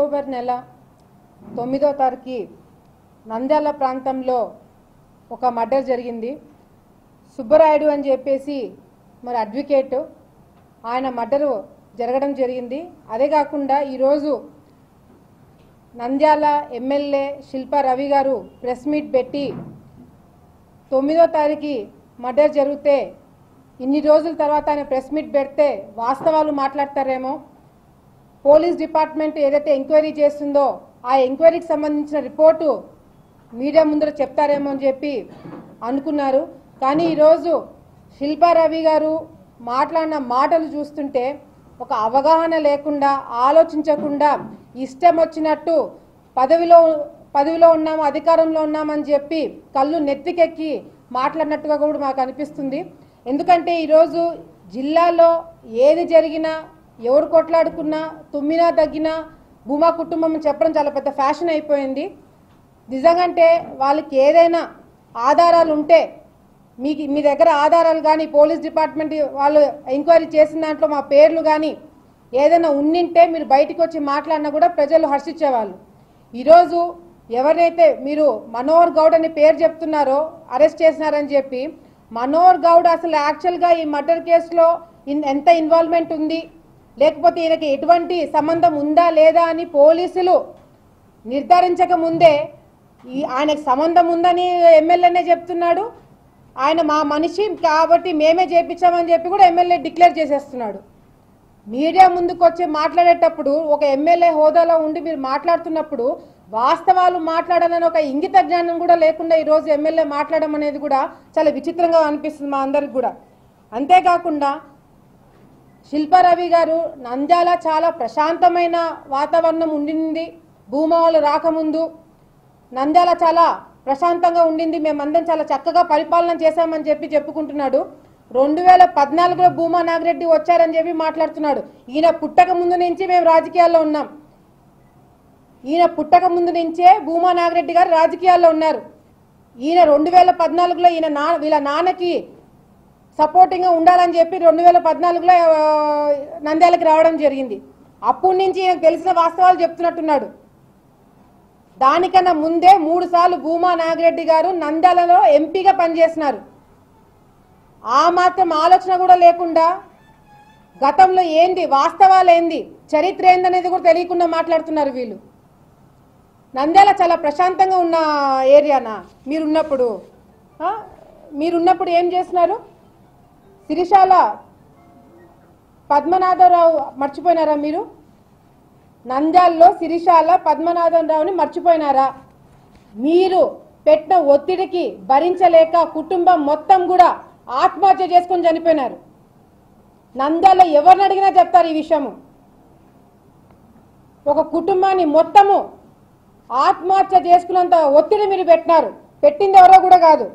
October నెల తొమ్మిదో తారీఖు నంద్యాల ప్రాంతంలో ఒక మర్డర్ జరిగింది సుబ్బరాయుడు అని చెప్పేసి మరి అడ్వకేట్ ఆయన మర్డరు జరగడం జరిగింది అదే కాకుండా ఈరోజు నంద్యాల ఎమ్మెల్యే శిల్పా రవి గారు ప్రెస్ మీట్ పెట్టి తొమ్మిదో తారీఖు మర్డర్ జరిగితే ఇన్ని రోజుల తర్వాత ఆయన ప్రెస్ మీట్ పెడితే వాస్తవాలు మాట్లాడతారేమో పోలీస్ డిపార్ట్మెంట్ ఏదైతే ఎంక్వైరీ చేస్తుందో ఆ ఎంక్వైరీకి సంబంధించిన రిపోర్టు మీడియా ముందర చెప్తారేమో అని చెప్పి అనుకున్నారు కానీ ఈరోజు శిల్పా రవి గారు మాట్లాడిన మాటలు చూస్తుంటే ఒక అవగాహన లేకుండా ఆలోచించకుండా ఇష్టం వచ్చినట్టు పదవిలో పదవిలో ఉన్నాము అధికారంలో ఉన్నామని చెప్పి కళ్ళు నెత్తికెక్కి మాట్లాడినట్టుగా కూడా మాకు అనిపిస్తుంది ఎందుకంటే ఈరోజు జిల్లాలో ఏది జరిగినా ఎవరు కొట్లాడుకున్నా తుమ్మినా తగ్గినా భూమా కుటుంబం అని చెప్పడం చాలా పెద్ద ఫ్యాషన్ అయిపోయింది నిజంగంటే వాళ్ళకి ఏదైనా ఆధారాలు ఉంటే మీకు మీ దగ్గర ఆధారాలు కానీ పోలీస్ డిపార్ట్మెంట్ వాళ్ళు ఎంక్వైరీ చేసిన దాంట్లో మా పేర్లు కానీ ఏదైనా ఉన్నింటే మీరు బయటికి వచ్చి మాట్లాడినా కూడా ప్రజలు హర్షించేవాళ్ళు ఈరోజు ఎవరైతే మీరు మనోహర్ గౌడ్ అనే పేరు చెప్తున్నారో అరెస్ట్ చేసినారని చెప్పి మనోహర్ గౌడ్ అసలు యాక్చువల్గా ఈ మర్డర్ కేసులో ఇన్ ఎంత ఇన్వాల్వ్మెంట్ ఉంది లేకపోతే ఈయనకి ఎటువంటి సంబంధం ఉందా లేదా అని పోలీసులు నిర్ధారించక ముందే ఈ ఆయనకు సంబంధం ఉందని ఎమ్మెల్యేనే చెప్తున్నాడు ఆయన మా మనిషి కాబట్టి మేమే చేపించామని చెప్పి కూడా ఎమ్మెల్యే డిక్లేర్ చేసేస్తున్నాడు మీడియా ముందుకు వచ్చి మాట్లాడేటప్పుడు ఒక ఎమ్మెల్యే హోదాలో ఉండి మీరు మాట్లాడుతున్నప్పుడు వాస్తవాలు మాట్లాడాలని ఒక ఇంగిత జ్ఞానం కూడా లేకుండా ఈరోజు ఎమ్మెల్యే మాట్లాడడం అనేది కూడా చాలా విచిత్రంగా అనిపిస్తుంది మా అందరికి కూడా అంతేకాకుండా శిల్పారవి గారు నంద్యాల చాలా ప్రశాంతమైన వాతావరణం ఉండింది భూమా వాళ్ళు రాకముందు నంద్యాల చాలా ప్రశాంతంగా ఉండింది మేమందరం చాలా చక్కగా పరిపాలన చేశామని చెప్పి చెప్పుకుంటున్నాడు రెండు వేల పద్నాలుగులో భూమా నాగిరెడ్డి వచ్చారని చెప్పి మాట్లాడుతున్నాడు ఈయన పుట్టక ముందు నుంచి మేము రాజకీయాల్లో ఉన్నాం ఈయన పుట్టక ముందు నుంచే భూమా నాగిరెడ్డి గారు రాజకీయాల్లో ఉన్నారు ఈయన రెండు వేల పద్నాలుగులో ఈయన నా వీళ్ళ నాన్నకి సపోర్టింగ్గా ఉండాలని చెప్పి రెండు వేల పద్నాలుగులో ఆ, నంద్యాలకి రావడం జరిగింది అప్పటి నుంచి ఈయనకు తెలిసిన వాస్తవాలు చెప్తున్నట్టున్నాడు దానికన్నా ముందే మూడు సార్లు భూమా నాగిరెడ్డి గారు నంద్యాలలో ఎంపీగా పనిచేసినారు ఆ మాత్రం ఆలోచన కూడా లేకుండా గతంలో ఏంది వాస్తవాలు ఏంది చరిత్ర ఏందనేది కూడా తెలియకుండా మాట్లాడుతున్నారు వీళ్ళు నంద్యాల చాలా ప్రశాంతంగా ఉన్న ఏరియానా మీరున్నప్పుడు ఆ? మీరున్నప్పుడు ఏం చేస్తున్నారు సిరిశాల పద్మనాభరావు మర్చిపోయినారా మీరు నంద్యాలలో సిరిశాల పద్మనాభరావుని మర్చిపోయినారా మీరు పెట్టిన ఒత్తిడికి భరించలేక కుటుంబం మొత్తం కూడా ఆత్మహత్య చేసుకొని చనిపోయినారు నంద్యాల ఎవరిని అడిగినా చెప్తారు ఈ విషయము ఒక కుటుంబాన్ని మొత్తము ఆత్మహత్య చేసుకున్నంత ఒత్తిడి మీరు పెట్టినారు పెట్టింది ఎవరో కూడా కాదు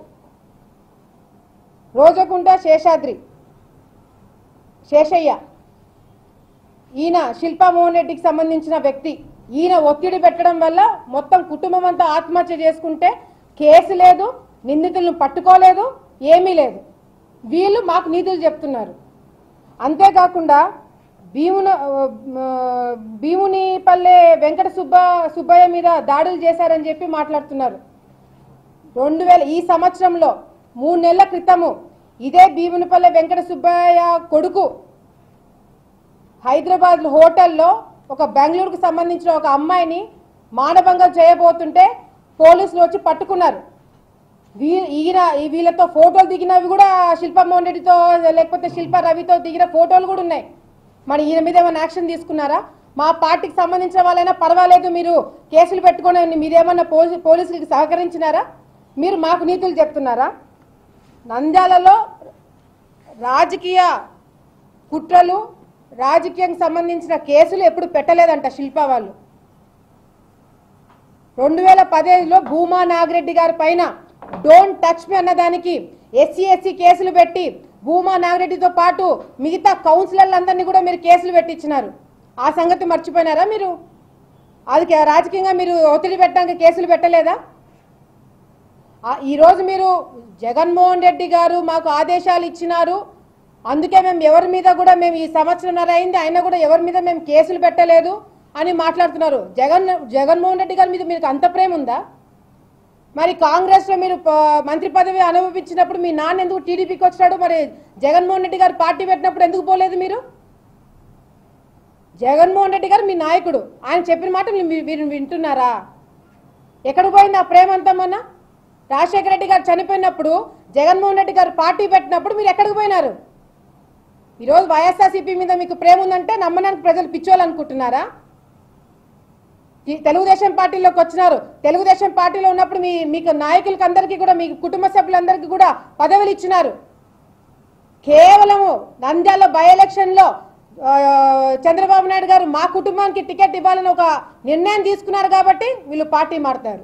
రోజకుంట శేషాద్రి శేషయ్య ఈయన శిల్పా మోహన్ రెడ్డికి సంబంధించిన వ్యక్తి ఈయన ఒత్తిడి పెట్టడం వల్ల మొత్తం కుటుంబం అంతా ఆత్మహత్య చేసుకుంటే కేసు లేదు నిందితులను పట్టుకోలేదు ఏమీ లేదు వీళ్ళు మాకు నీతులు చెప్తున్నారు అంతేకాకుండా భీమున ఆ, భీమునిపల్లె వెంకట సుబ్బ సుబ్బయ్య మీద దాడులు చేశారని చెప్పి మాట్లాడుతున్నారు రెండు వేల ఈ సంవత్సరంలో మూడు నెలల క్రితము ఇదే భీమునిపల్లె వెంకట సుబ్బయ్య కొడుకు హైదరాబాద్ హోటల్లో ఒక బెంగళూరుకు సంబంధించిన ఒక అమ్మాయిని మానభంగం చేయబోతుంటే పోలీసులు వచ్చి పట్టుకున్నారు వీ ఈయన ఈ వీళ్ళతో ఫోటోలు దిగినవి కూడా శిల్పా మోహన్ రెడ్డితో లేకపోతే శిల్పా రవితో దిగిన ఫోటోలు కూడా ఉన్నాయి మరి ఈయన మీద ఏమైనా యాక్షన్ తీసుకున్నారా మా పార్టీకి సంబంధించిన వాళ్ళైనా పర్వాలేదు మీరు కేసులు పెట్టుకొని మీరేమన్నా పోలీ పోలీసులకి సహకరించినారా మీరు మాకు నీతులు చెప్తున్నారా నంద్యాలలో రాజకీయ కుట్రలు రాజకీయానికి సంబంధించిన కేసులు ఎప్పుడు పెట్టలేదంట శిల్పా వాళ్ళు రెండు వేల పదిహేనులో భూమా నాగిరెడ్డి గారి పైన డోంట్ టచ్ మీ అన్నదానికి ఎస్సీ ఎస్సీ కేసులు పెట్టి భూమా నాగిరెడ్డితో పాటు మిగతా కౌన్సిలర్లందరినీ కూడా మీరు కేసులు పెట్టించినారు ఆ సంగతి మర్చిపోయినారా మీరు అది కే- రాజకీయంగా మీరు ఒత్తిడి పెట్టడానికి కేసులు పెట్టలేదా ఆ, ఈరోజు మీరు జగన్మోహన్ రెడ్డి గారు మాకు ఆదేశాలు ఇచ్చినారు అందుకే మేము ఎవరి మీద కూడా మేము ఈ సంవత్సరంన్నర అయింది అయినా కూడా ఎవరి మీద మేము కేసులు పెట్టలేదు అని మాట్లాడుతున్నారు జగన్ జగన్మోహన్ రెడ్డి గారి మీద మీకు అంత ప్రేమ ఉందా మరి కాంగ్రెస్లో మీరు ప- మంత్రి పదవి అనుభవించినప్పుడు మీ నాన్న ఎందుకు టీడీపీకి వచ్చినాడు మరి జగన్మోహన్ రెడ్డి గారు పార్టీ పెట్టినప్పుడు ఎందుకు పోలేదు మీరు జగన్మోహన్ రెడ్డి గారు మీ నాయకుడు ఆయన చెప్పిన మాట మీరు మీరు వింటున్నారా ఎక్కడ పోయింది ఆ ప్రేమ అంతా మొన్న రాజశేఖర రెడ్డి గారు చనిపోయినప్పుడు జగన్మోహన్ రెడ్డి గారు పార్టీ పెట్టినప్పుడు మీరు ఎక్కడికి పోయినారు ఈరోజు వైఎస్ఆర్సీపీ మీద మీకు ప్రేమ ఉందంటే నమ్మడానికి ప్రజలు పిచ్చోళ్ళు అనుకుంటున్నారా ఈ తెలుగుదేశం పార్టీలోకి వచ్చినారు తెలుగుదేశం పార్టీలో ఉన్నప్పుడు మీ మీకు నాయకులకి అందరికీ కూడా మీ కుటుంబ సభ్యులందరికీ కూడా పదవులు ఇచ్చినారు కేవలము నంద్యాల బై ఎలక్షన్లో ఆ, చంద్రబాబు నాయుడు గారు మా కుటుంబానికి టికెట్ ఇవ్వాలని ఒక నిర్ణయం తీసుకున్నారు కాబట్టి వీళ్ళు పార్టీ మారుతారు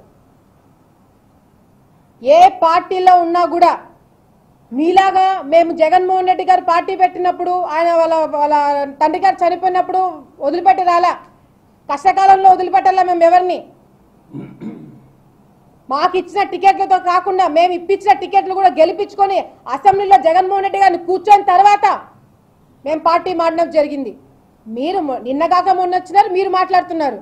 ఏ పార్టీలో ఉన్నా కూడా మీలాగా మేము జగన్మోహన్ రెడ్డి గారు పార్టీ పెట్టినప్పుడు ఆయన వాళ్ళ వాళ్ళ తండ్రి గారు చనిపోయినప్పుడు వదిలిపెట్టి రాలా కష్టకాలంలో వదిలిపెట్టాలా మేము ఎవరిని మాకు ఇచ్చిన టికెట్లతో కాకుండా మేము ఇప్పించిన టికెట్లు కూడా గెలిపించుకొని అసెంబ్లీలో జగన్మోహన్ రెడ్డి గారిని కూర్చొని తర్వాత మేము పార్టీ మారడం జరిగింది మీరు మొ- నిన్నగాక మొన్న వచ్చినారు మీరు మాట్లాడుతున్నారు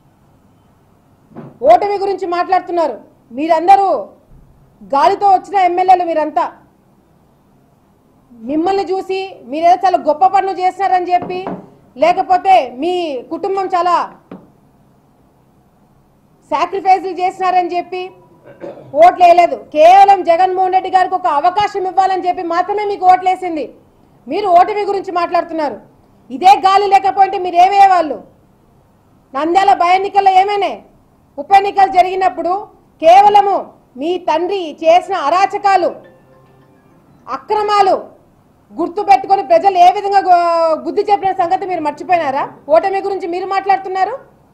ఓటమి గురించి మాట్లాడుతున్నారు మీరందరూ గాలితో వచ్చిన ఎమ్మెల్యేలు మీరంతా మిమ్మల్ని చూసి మీరేదో చాలా గొప్ప పనులు చేస్తున్నారని చెప్పి లేకపోతే మీ కుటుంబం చాలా సాక్రిఫైస్లు చేసినారని చెప్పి ఓట్లు వేయలేదు కేవలం జగన్మోహన్ రెడ్డి గారికి ఒక అవకాశం ఇవ్వాలని చెప్పి మాత్రమే మీకు ఓట్లేసింది మీరు ఓటమి గురించి మాట్లాడుతున్నారు ఇదే గాలి లేకపోతే మీరు ఏమయ్యేవాళ్ళు నంద్యాల బయ ఎన్నికల్లో ఏమైనా ఉప ఎన్నికలు జరిగినప్పుడు కేవలము మీ తండ్రి చేసిన అరాచకాలు అక్రమాలు గుర్తు పెట్టుకొని ప్రజలు ఏ విధంగా గు- బుద్ధి చెప్పిన సంగతి మీరు మర్చిపోయినారా ఓటమి గురించి మీరు మాట్లాడుతున్నారు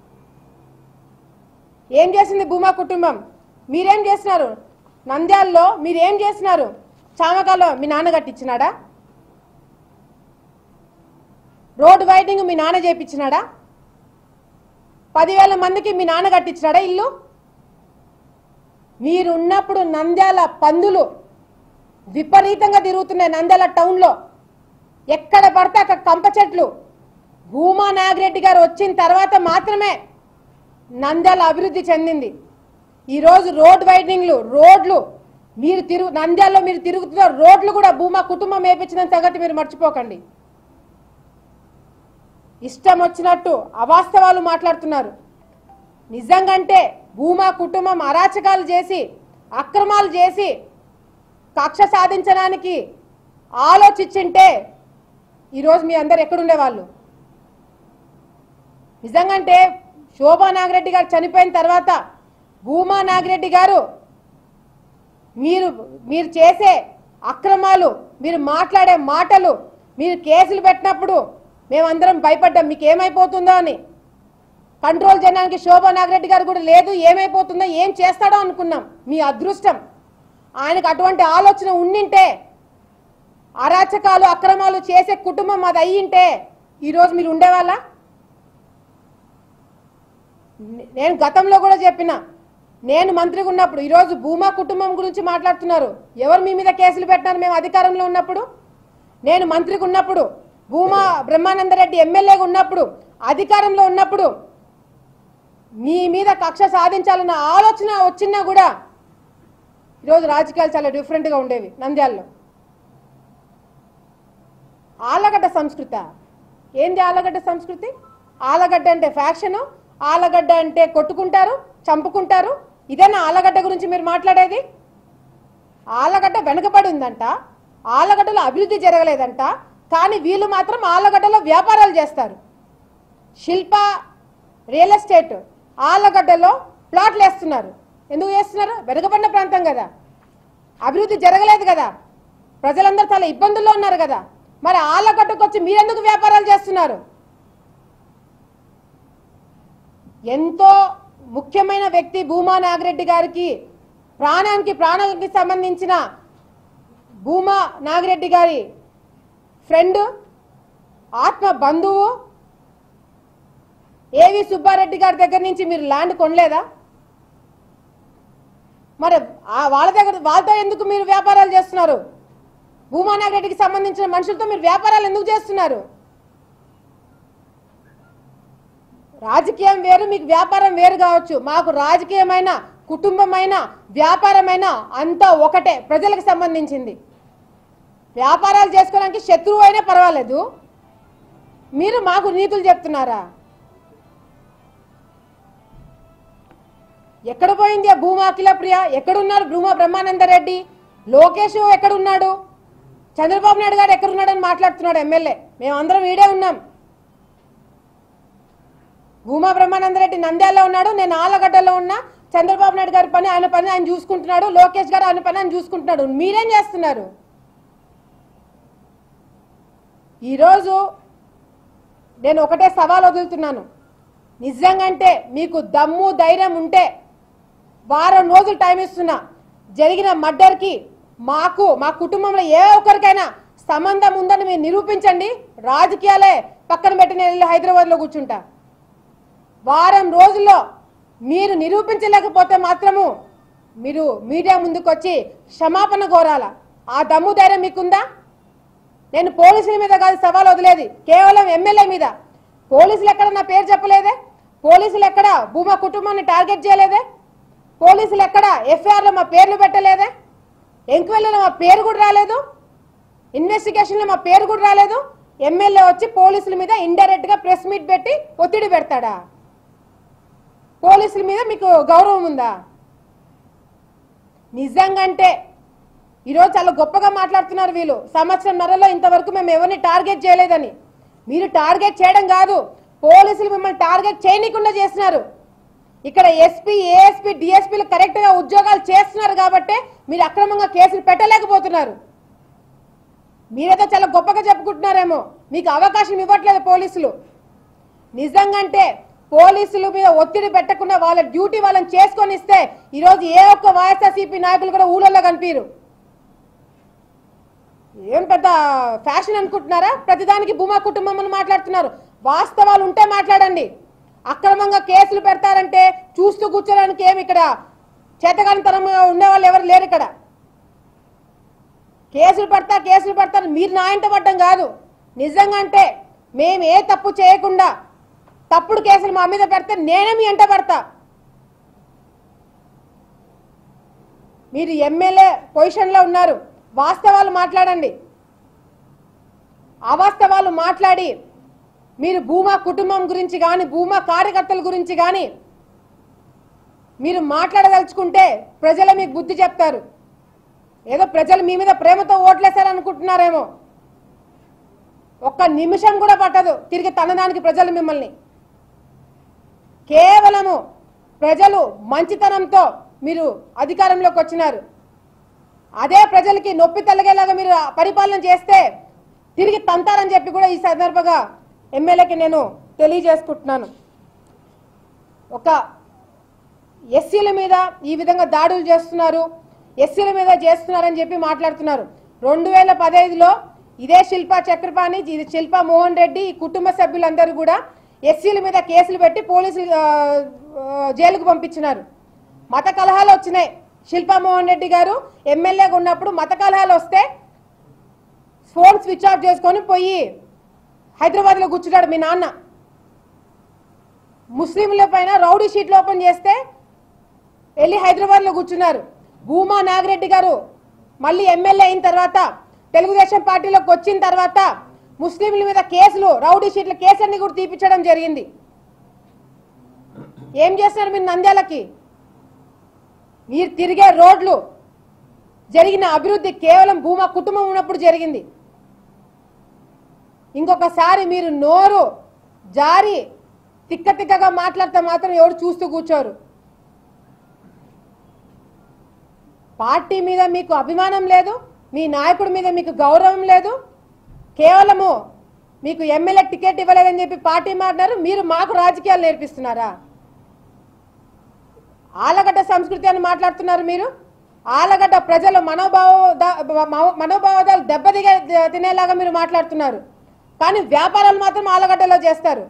ఏం చేసింది భూమా కుటుంబం మీరేం చేసినారు నంద్యాలలో మీరేం చేసినారు చామకాలో మీ నాన్న కట్టించినాడా రోడ్డు వైడింగ్ మీ నాన్న చేపించినాడా పదివేల మందికి మీ నాన్న కట్టించినాడా ఇల్లు మీరున్నప్పుడు నంద్యాల పందులు విపరీతంగా తిరుగుతున్నాయి నంద్యాల టౌన్లో ఎక్కడ పడితే అక్కడ కంప చెట్లు భూమా నాగిరెడ్డి గారు వచ్చిన తర్వాత మాత్రమే నంద్యాల అభివృద్ధి చెందింది ఈరోజు రోడ్ వైడనింగ్లు రోడ్లు మీరు తిరుగు నంద్యాలలో మీరు తిరుగుతున్న రోడ్లు కూడా భూమా కుటుంబం వేపించిన సంగతి మీరు మర్చిపోకండి ఇష్టం వచ్చినట్టు అవాస్తవాలు మాట్లాడుతున్నారు నిజంగంటే భూమా కుటుంబం అరాచకాలు చేసి అక్రమాలు చేసి కక్ష సాధించడానికి ఆలోచించింటే ఈరోజు మీ అందరు ఎక్కడుండేవాళ్ళు నిజంగంటే శోభా నాగిరెడ్డి గారు చనిపోయిన తర్వాత భూమా నాగిరెడ్డి గారు మీరు మీరు చేసే అక్రమాలు మీరు మాట్లాడే మాటలు మీరు కేసులు పెట్టినప్పుడు మేమందరం భయపడ్డాం మీకు ఏమైపోతుందో అని కంట్రోల్ చేయడానికి శోభా నాగిరెడ్డి గారు కూడా లేదు ఏమైపోతుందో ఏం చేస్తాడో అనుకున్నాం మీ అదృష్టం ఆయనకు అటువంటి ఆలోచన ఉండింటే అరాచకాలు అక్రమాలు చేసే కుటుంబం అది అయ్యింటే ఈరోజు మీరు ఉండేవాళ్ళ నేను గతంలో కూడా చెప్పిన నేను మంత్రిగా ఉన్నప్పుడు ఈరోజు భూమా కుటుంబం గురించి మాట్లాడుతున్నారు ఎవరు మీ మీద కేసులు పెట్టినారు మేము అధికారంలో ఉన్నప్పుడు నేను మంత్రిగా ఉన్నప్పుడు భూమా బ్రహ్మానందరెడ్డి ఎమ్మెల్యేగా ఉన్నప్పుడు అధికారంలో ఉన్నప్పుడు మీ మీద కక్ష సాధించాలన్న ఆలోచన వచ్చినా కూడా ఈరోజు రాజకీయాలు చాలా డిఫరెంట్గా ఉండేవి నంద్యాలలో ఆలగడ్డ సంస్కృత ఏంది ఆలగడ్డ సంస్కృతి ఆలగడ్డ అంటే ఫ్యాక్షను ఆలగడ్డ అంటే కొట్టుకుంటారు చంపుకుంటారు ఇదేనా ఆలగడ్డ గురించి మీరు మాట్లాడేది ఆలగడ్డ వెనుకబడి ఉందంట ఆలగడ్డలో అభివృద్ధి జరగలేదంట కానీ వీళ్ళు మాత్రం ఆలగడ్డలో వ్యాపారాలు చేస్తారు శిల్ప రియల్ ఎస్టేట్ ఆలగడ్డలో ప్లాట్లు వేస్తున్నారు ఎందుకు వేస్తున్నారు వెనుకబడిన ప్రాంతం కదా అభివృద్ధి జరగలేదు కదా ప్రజలందరూ చాలా ఇబ్బందుల్లో ఉన్నారు కదా మరి ఆలగడ్డకు వచ్చి మీరెందుకు వ్యాపారాలు చేస్తున్నారు ఎంతో ముఖ్యమైన వ్యక్తి భూమా నాగిరెడ్డి గారికి ప్రాణానికి ప్రాణానికి సంబంధించిన భూమా నాగిరెడ్డి గారి ఫ్రెండ్ ఆత్మ బంధువు ఏవి సుబ్బారెడ్డి గారి దగ్గర నుంచి మీరు ల్యాండ్ కొనలేదా మరి ఆ వాళ్ళ దగ్గర వాళ్ళతో ఎందుకు మీరు వ్యాపారాలు చేస్తున్నారు భూమా నాగిరెడ్డికి సంబంధించిన మనుషులతో మీరు వ్యాపారాలు ఎందుకు చేస్తున్నారు రాజకీయం వేరు మీకు వ్యాపారం వేరు కావచ్చు మాకు రాజకీయమైన కుటుంబమైన వ్యాపారమైన అంతా ఒకటే ప్రజలకు సంబంధించింది వ్యాపారాలు చేసుకోవడానికి శత్రువు అయినా పర్వాలేదు మీరు మాకు నీతులు చెప్తున్నారా ఎక్కడ పోయింది ఆ భూమా అఖిల ప్రియ ఎక్కడున్నాడు భూమా బ్రహ్మానందరెడ్డి లోకేష్ ఎక్కడున్నాడు చంద్రబాబు నాయుడు గారు ఎక్కడున్నాడని మాట్లాడుతున్నాడు ఎమ్మెల్యే మేమందరం ఈడే ఉన్నాం భూమా బ్రహ్మానందరెడ్డి నంద్యాలలో ఉన్నాడు నేను ఆలగడ్డలో ఉన్నా చంద్రబాబు నాయుడు గారి పని ఆయన పని ఆయన చూసుకుంటున్నాడు లోకేష్ గారు ఆయన పని ఆయన చూసుకుంటున్నాడు మీరేం చేస్తున్నారు ఈరోజు నేను ఒకటే సవాల్ వదులుతున్నాను నిజంగంటే మీకు దమ్ము ధైర్యం ఉంటే వారం రోజులు టైం ఇస్తున్నా జరిగిన మర్డర్కి మాకు మా కుటుంబంలో ఏ ఒక్కరికైనా సంబంధం ఉందని మీరు నిరూపించండి రాజకీయాలే పక్కన పెట్టి నేను వెళ్ళి హైదరాబాద్లో కూర్చుంటా వారం రోజుల్లో మీరు నిరూపించలేకపోతే మాత్రము మీరు మీడియా ముందుకు వచ్చి క్షమాపణ కోరాల ఆ దమ్ము ధైర్యం మీకుందా నేను పోలీసుల మీద కాదు సవాల్ వదిలేది కేవలం ఎమ్మెల్యే మీద పోలీసులు ఎక్కడ నా పేరు చెప్పలేదే పోలీసులు ఎక్కడ భూమా కుటుంబాన్ని టార్గెట్ చేయలేదే పోలీసులు ఎక్కడ ఎఫ్ఐఆర్లో మా పేర్లు పెట్టలేదే ఎంక్వైరీలో మా పేరు కూడా రాలేదు ఇన్వెస్టిగేషన్లో మా పేరు కూడా రాలేదు ఎమ్మెల్యే వచ్చి పోలీసుల మీద ఇండైరెక్ట్ గా ప్రెస్ మీట్ పెట్టి ఒత్తిడి పెడతాడా పోలీసుల మీద మీకు గౌరవం ఉందా నిజంగంటే ఈరోజు చాలా గొప్పగా మాట్లాడుతున్నారు వీళ్ళు సంవత్సరం నరలో ఇంతవరకు మేము ఎవరిని టార్గెట్ చేయలేదని మీరు టార్గెట్ చేయడం కాదు పోలీసులు మిమ్మల్ని టార్గెట్ చేయనీయకుండా చేస్తున్నారు ఇక్కడ ఎస్పీ ఏఎస్పీ డిఎస్పీలు కరెక్ట్ గా ఉద్యోగాలు చేస్తున్నారు కాబట్టే మీరు అక్రమంగా కేసులు పెట్టలేకపోతున్నారు మీరేదో చాలా గొప్పగా చెప్పుకుంటున్నారేమో మీకు అవకాశం ఇవ్వట్లేదు పోలీసులు నిజంగంటే పోలీసుల మీద ఒత్తిడి పెట్టకుండా వాళ్ళ డ్యూటీ వాళ్ళని చేసుకొని ఇస్తే ఈరోజు ఏ ఒక్క వైఎస్ఆర్సీపీ నాయకులు కూడా ఊళ్ళల్లో కనిపించరు ఏం పెద్ద ఫ్యాషన్ అనుకుంటున్నారా ప్రతిదానికి భూమా కుటుంబం అని మాట్లాడుతున్నారు వాస్తవాలు ఉంటే మాట్లాడండి అక్రమంగా కేసులు పెడతారంటే చూస్తూ కూర్చోడానికి ఏమి ఇక్కడ చేతగానితనం ఉండే వాళ్ళు ఎవరు లేరు ఇక్కడ కేసులు పెడతా కేసులు పెడతారు మీరు నా ఇంట పడ్డం కాదు నిజంగా అంటే మేము ఏ తప్పు చేయకుండా తప్పుడు కేసులు మా మీద పెడితే నేనే మీ ఎంట పడతా మీరు ఎమ్మెల్యే పొజిషన్లో ఉన్నారు వాస్తవాలు మాట్లాడండి అవాస్తవాలు మాట్లాడి మీరు భూమా కుటుంబం గురించి కానీ భూమా కార్యకర్తల గురించి కానీ మీరు మాట్లాడదలుచుకుంటే ప్రజలు మీకు బుద్ధి చెప్తారు ఏదో ప్రజలు మీ మీద ప్రేమతో ఓట్లేశారనుకుంటున్నారేమో ఒక్క నిమిషం కూడా పట్టదు తిరిగి తనడానికి ప్రజలు మిమ్మల్ని కేవలము ప్రజలు మంచితనంతో మీరు అధికారంలోకి వచ్చినారు అదే ప్రజలకి నొప్పి తలగేలాగా మీరు పరిపాలన చేస్తే తిరిగి తంతారని చెప్పి కూడా ఈ సందర్భంగా ఎమ్మెల్యేకి నేను తెలియజేసుకుంటున్నాను ఒక ఎస్సీల మీద ఈ విధంగా దాడులు చేస్తున్నారు ఎస్సీల మీద చేస్తున్నారని చెప్పి మాట్లాడుతున్నారు రెండు వేల పదహైదులో ఇదే శిల్పా చక్రపాణి ఇది శిల్పా మోహన్ రెడ్డి ఈ కుటుంబ సభ్యులందరూ కూడా ఎస్సీల మీద కేసులు పెట్టి పోలీసులు ఆ, ఆ, జైలుకు పంపించినారు మత కలహాలు వచ్చినాయి శిల్పా మోహన్ రెడ్డి గారు ఎమ్మెల్యేగా ఉన్నప్పుడు మత కలహాలు వస్తే ఫోన్ స్విచ్ ఆఫ్ చేసుకొని పోయి హైదరాబాద్లో కూర్చున్నాడు మీ నాన్న ముస్లింల పైన రౌడీ షీట్లు ఓపెన్ చేస్తే వెళ్ళి హైదరాబాద్లో కూర్చున్నారు భూమా నాగిరెడ్డి గారు మళ్ళీ ఎమ్మెల్యే అయిన తర్వాత తెలుగుదేశం పార్టీలోకి వచ్చిన తర్వాత ముస్లింల మీద కేసులు రౌడీ షీట్ల కేసులన్నీ కూడా తీపించడం జరిగింది ఏం చేస్తున్నారు మీరు నంద్యాలకి మీరు తిరిగే రోడ్లు జరిగిన అభివృద్ధి కేవలం భూమా కుటుంబం ఉన్నప్పుడు జరిగింది ఇంకొకసారి మీరు నోరు జారి తిక్క తిక్కగా మాట్లాడితే మాత్రం ఎవరు చూస్తూ కూర్చోరు పార్టీ మీద మీకు అభిమానం లేదు మీ నాయకుడి మీద మీకు గౌరవం లేదు కేవలము మీకు ఎమ్మెల్యే టికెట్ ఇవ్వలేదని చెప్పి పార్టీ మారినారు మీరు మాకు రాజకీయాలు నేర్పిస్తున్నారా ఆలగడ్డ సంస్కృతి అని మాట్లాడుతున్నారు మీరు ఆలగడ్డ ప్రజల మనోభావ ద- మవ- మనోభావాలు దెబ్బతిగే తినేలాగా మీరు మాట్లాడుతున్నారు కానీ వ్యాపారాలు మాత్రం ఆలగడ్డలో చేస్తారు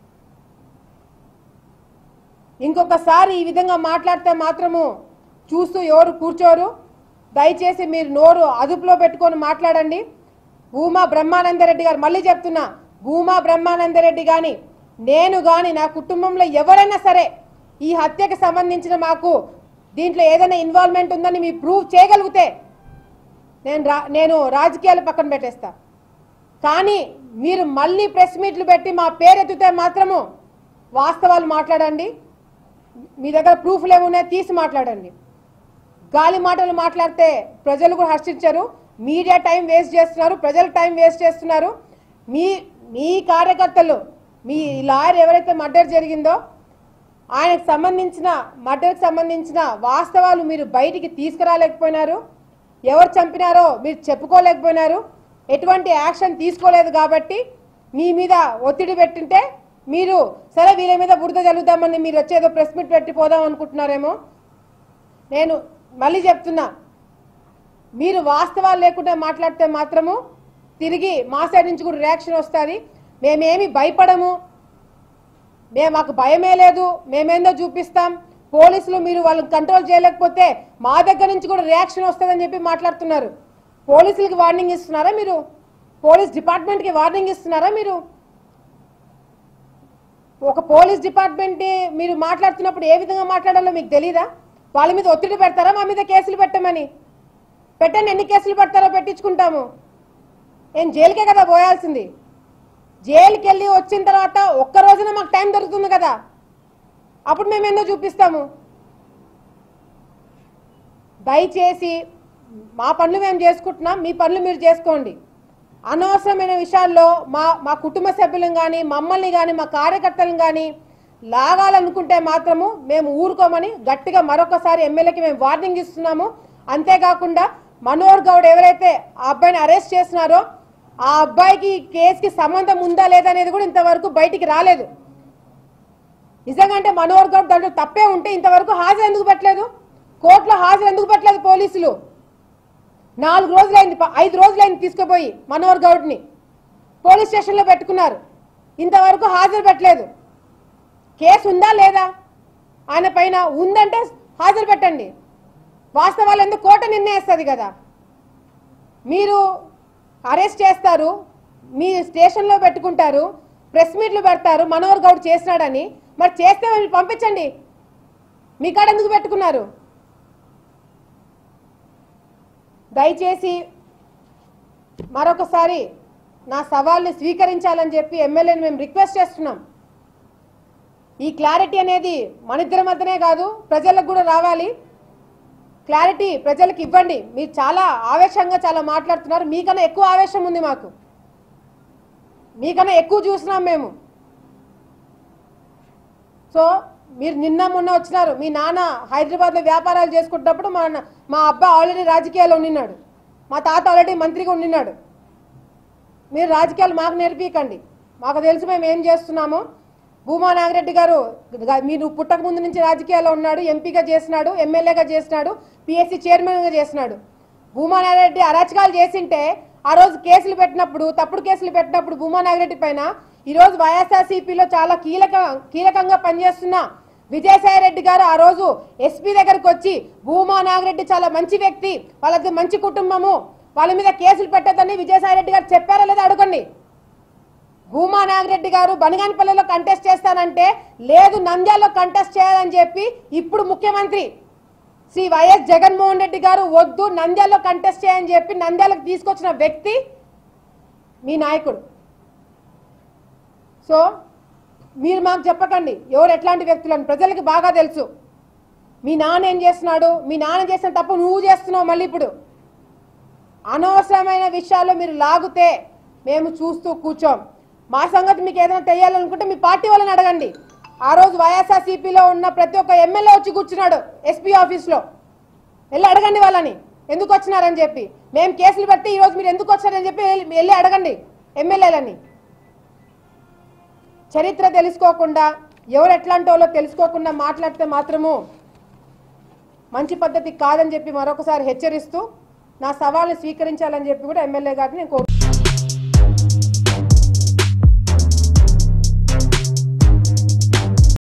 ఇంకొకసారి ఈ విధంగా మాట్లాడితే మాత్రము చూస్తూ ఎవరు కూర్చోరు దయచేసి మీరు నోరు అదుపులో పెట్టుకొని మాట్లాడండి భూమా బ్రహ్మానందరెడ్డి గారు మళ్ళీ చెప్తున్నా భూమా బ్రహ్మానందరెడ్డి కానీ నేను కానీ నా కుటుంబంలో ఎవరైనా సరే ఈ హత్యకి సంబంధించిన మాకు దీంట్లో ఏదైనా ఇన్వాల్వ్మెంట్ ఉందని మీరు ప్రూవ్ చేయగలిగితే నేను రా నేను రాజకీయాలు పక్కన పెట్టేస్తా కానీ మీరు మళ్ళీ ప్రెస్ మీట్లు పెట్టి మా పేరు ఎత్తితే మాత్రము వాస్తవాలు మాట్లాడండి మీ దగ్గర ప్రూఫ్లు ఏమున్నాయో తీసి మాట్లాడండి గాలి మాటలు మాట్లాడితే ప్రజలు కూడా హర్షించరు మీడియా టైం వేస్ట్ చేస్తున్నారు ప్రజలు టైం వేస్ట్ చేస్తున్నారు మీ మీ కార్యకర్తలు మీ లాయర్ ఎవరైతే మర్డర్ జరిగిందో ఆయనకు సంబంధించిన మర్డర్కి సంబంధించిన వాస్తవాలు మీరు బయటికి తీసుకురాలేకపోయినారు ఎవరు చంపినారో మీరు చెప్పుకోలేకపోయినారు ఎటువంటి యాక్షన్ తీసుకోలేదు కాబట్టి మీ మీద ఒత్తిడి పెట్టింటే మీరు సరే వీళ్ళ మీద బురద జల్లుదామని మీరు వచ్చేదో ప్రెస్ మీట్ పెట్టి పోదాం అనుకుంటున్నారేమో నేను మళ్ళీ చెప్తున్నా మీరు వాస్తవాలు లేకుండా మాట్లాడితే మాత్రము తిరిగి మా సైడ్ నుంచి కూడా రియాక్షన్ వస్తుంది మేమేమి భయపడము మేము మాకు భయమే లేదు మేమేందో చూపిస్తాం పోలీసులు మీరు వాళ్ళని కంట్రోల్ చేయలేకపోతే మా దగ్గర నుంచి కూడా రియాక్షన్ వస్తుందని చెప్పి మాట్లాడుతున్నారు పోలీసులకి వార్నింగ్ ఇస్తున్నారా మీరు పోలీస్ డిపార్ట్మెంట్కి వార్నింగ్ ఇస్తున్నారా మీరు ఒక పోలీస్ డిపార్ట్మెంట్ మీరు మాట్లాడుతున్నప్పుడు ఏ విధంగా మాట్లాడాలో మీకు తెలీదా వాళ్ళ మీద ఒత్తిడి పెడతారా మా మీద కేసులు పెట్టమని పెట్టండి ఎన్ని కేసులు పెడతారో పెట్టించుకుంటాము నేను జైలుకే కదా పోయాల్సింది జైలుకి వెళ్ళి వచ్చిన తర్వాత ఒక్క రోజున మాకు టైం దొరుకుతుంది కదా అప్పుడు మేము ఎన్నో చూపిస్తాము దయచేసి మా పనులు మేము చేసుకుంటున్నాం మీ పనులు మీరు చేసుకోండి అనవసరమైన విషయాల్లో మా మా కుటుంబ సభ్యులను కానీ మమ్మల్ని కానీ మా కార్యకర్తలను కానీ లాగాలనుకుంటే మాత్రము మేము ఊరుకోమని గట్టిగా మరొకసారి ఎమ్మెల్యేకి మేము వార్నింగ్ ఇస్తున్నాము అంతేకాకుండా మనోహర్ గౌడ్ ఎవరైతే ఆ అబ్బాయిని అరెస్ట్ చేసినారో ఆ అబ్బాయికి ఈ కేసుకి సంబంధం ఉందా లేదా అనేది కూడా ఇంతవరకు బయటికి రాలేదు నిజంగా అంటే మనోహర్ గౌడ్ దాంట్లో తప్పే ఉంటే ఇంతవరకు హాజరు ఎందుకు పెట్టలేదు కోర్టులో హాజరు ఎందుకు పెట్టలేదు పోలీసులు నాలుగు రోజులైంది ప- ఐదు రోజులైంది తీసుకుపోయి మనోహర్ గౌడ్ని పోలీస్ స్టేషన్లో పెట్టుకున్నారు ఇంతవరకు హాజరు పెట్టలేదు కేసు ఉందా లేదా ఆయన పైన ఉందంటే హాజరు పెట్టండి వాస్తవాలు ఎందుకు కోర్టు నిర్ణయిస్తుంది కదా మీరు అరెస్ట్ చేస్తారు మీ స్టేషన్లో పెట్టుకుంటారు ప్రెస్ మీట్లు పెడతారు మనోహర్ గౌడ్ చేసినాడని మరి చేస్తే మీరు పంపించండి మీ కాడ ఎందుకు పెట్టుకున్నారు దయచేసి మరొకసారి నా సవాల్ని స్వీకరించాలని చెప్పి ఎమ్మెల్యేని మేము రిక్వెస్ట్ చేస్తున్నాం ఈ క్లారిటీ అనేది మన ఇద్దరి మధ్యనే కాదు ప్రజలకు కూడా రావాలి క్లారిటీ ప్రజలకు ఇవ్వండి మీరు చాలా ఆవేశంగా చాలా మాట్లాడుతున్నారు మీకన్నా ఎక్కువ ఆవేశం ఉంది మాకు మీకన్నా ఎక్కువ చూసినాం మేము సో మీరు నిన్న మొన్న వచ్చినారు మీ నాన్న హైదరాబాద్లో వ్యాపారాలు చేసుకుంటున్నప్పుడు మా నా- మా అబ్బా ఆల్రెడీ రాజకీయాల్లో ఉండినాడు మా తాత ఆల్రెడీ మంత్రిగా ఉండినాడు మీరు రాజకీయాలు మాకు నేర్పించండి మాకు తెలుసు మేము ఏం చేస్తున్నామో భూమా నాగిరెడ్డి గారు గ- మీరు పుట్టక ముందు నుంచి రాజకీయాల్లో ఉన్నాడు ఎంపీగా చేసినాడు ఎమ్మెల్యేగా చేసినాడు పిఎస్సి చైర్మన్గా చేసినాడు భూమా నాగిరెడ్డి అరాచకాలు చేసింటే ఆ రోజు కేసులు పెట్టినప్పుడు తప్పుడు కేసులు పెట్టినప్పుడు భూమా నాగిరెడ్డి పైన ఈరోజు వైఎస్ఆర్సీపీలో చాలా కీలక కీలకంగా పనిచేస్తున్న విజయసాయి రెడ్డి గారు ఆ రోజు ఎస్పీ దగ్గరకు వచ్చి భూమా నాగిరెడ్డి చాలా మంచి వ్యక్తి వాళ్ళది మంచి కుటుంబము వాళ్ళ మీద కేసులు పెట్టద్దని విజయసాయి రెడ్డి గారు చెప్పారా లేదా అడగండి భూమా నాగిరెడ్డి గారు బనగానపల్లిలో కంటెస్ట్ చేస్తానంటే లేదు నంద్యాలలో కంటెస్ట్ చేయాలని చెప్పి ఇప్పుడు ముఖ్యమంత్రి శ్రీ వైఎస్ జగన్మోహన్ రెడ్డి గారు వద్దు నంద్యాలలో కంటెస్ట్ చేయని చెప్పి నంద్యాలకు తీసుకొచ్చిన వ్యక్తి మీ నాయకుడు సో మీరు మాకు చెప్పకండి ఎవరు ఎట్లాంటి వ్యక్తులని ప్రజలకు బాగా తెలుసు మీ నాన్న ఏం చేస్తున్నాడు మీ నాన్న చేసిన తప్పు నువ్వు చేస్తున్నావు మళ్ళీ ఇప్పుడు అనవసరమైన విషయాల్లో మీరు లాగితే మేము చూస్తూ కూర్చోం మా సంగతి మీకు ఏదైనా తెలియాలనుకుంటే మీ పార్టీ వాళ్ళని అడగండి ఆ రోజు వైఎస్ఆర్సీపీలో ఉన్న ప్రతి ఒక్క ఎమ్మెల్యే వచ్చి కూర్చున్నాడు ఎస్పీ ఆఫీస్లో వెళ్ళి అడగండి వాళ్ళని ఎందుకు వచ్చినారని చెప్పి మేము కేసులు పెట్టి ఈరోజు మీరు ఎందుకు వచ్చారని చెప్పి వెళ్ళి- వెళ్ళి అడగండి ఎమ్మెల్యేలని చరిత్ర తెలుసుకోకుండా ఎవరు ఎట్లాంటి వాళ్ళో తెలుసుకోకుండా మాట్లాడితే మాత్రము మంచి పద్ధతి కాదని చెప్పి మరొకసారి హెచ్చరిస్తూ నా సవాల్ని స్వీకరించాలని చెప్పి కూడా ఎమ్మెల్యే గారిని నేను కోరు